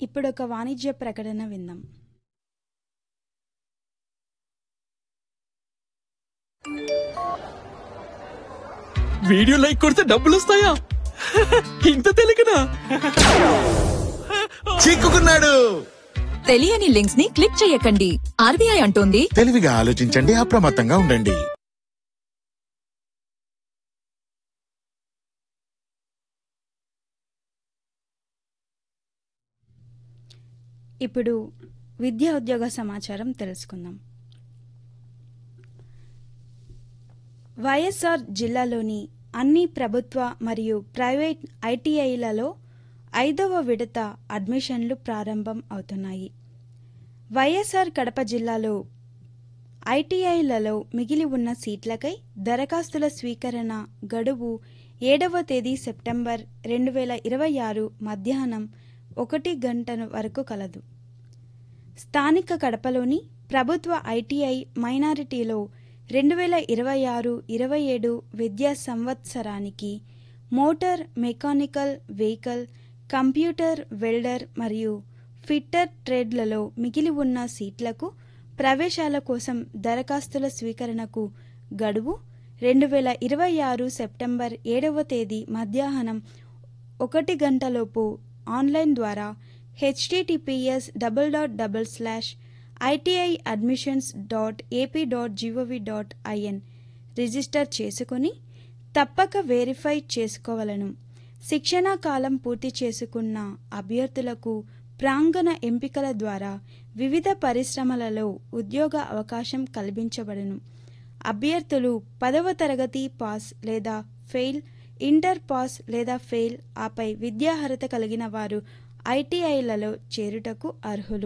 ఇప్పుడొక వాణిజ్య ప్రకటన విందాం వీడియో లైక్ కొడితే డబ్బులు వస్తాయా ఇంత తెలియకనా చిక్కుకున్నాడు తెలియని లింక్స్ ని క్లిక్ చేయకండి ఆర్బీఐ అంటోంది తెలివిగా ఆలోచించండి అప్రమత్తంగా ఉండండి ఇప్పుడు విద్యా ఉద్యోగ సమాచారం తెలుసుకుందాం వైఎస్ఆర్ జిల్లాలోని అన్ని ప్రభుత్వ మరియు ప్రైవేట్ ఐటీఐలలో ఐదవ విడత అడ్మిషన్లు ప్రారంభం అవుతున్నాయి వైఎస్ఆర్ కడప జిల్లాలో ఐటీఐలలో మిగిలి ఉన్న సీట్లకై దరఖాస్తుల స్వీకరణ గడువు ఏడవ తేదీ సెప్టెంబర్ రెండు వేల ఇరవై ఆరు మధ్యాహ్నం ఒకటి గంట వరకు కలదు స్థానిక కడపలోని ప్రభుత్వ ఐటీఐ మైనారిటీలో రెండు వేల ఇరవై ఆరు ఇరవై ఏడు విద్యా సంవత్సరానికి motor mechanical vehicle computer welder మరియు ఫిట్టర్ ట్రేడ్లలో మిగిలి ఉన్న సీట్లకు ప్రవేశాల కోసం దరఖాస్తుల స్వీకరణకు గడువు రెండు వేల ఇరవై ఆరు సెప్టెంబర్ ఏడవ తేదీ మధ్యాహ్నం ఒకటి గంటలోపు ఆన్లైన్ ద్వారా H T T P S double dot double slash ITI admissions dot AP dot G O V dot I N register చేసుకుని తప్పక వెరిఫై చేసుకోవలను శిక్షణా కాలం పూర్తి చేసుకున్న అభ్యర్థులకు ప్రాంగణ ఎంపికల ద్వారా వివిధ పరిశ్రమలలో ఉద్యోగ అవకాశం కల్పించబడును అభ్యర్థులు పదవ తరగతి పాస్ లేదా ఫెయిల్ ఇంటర్ పాస్ లేదా ఫెయిల్ ఆపై విద్యార్హత కలిగిన వారు ఐటీఐలలో చేరుటకు అర్హులు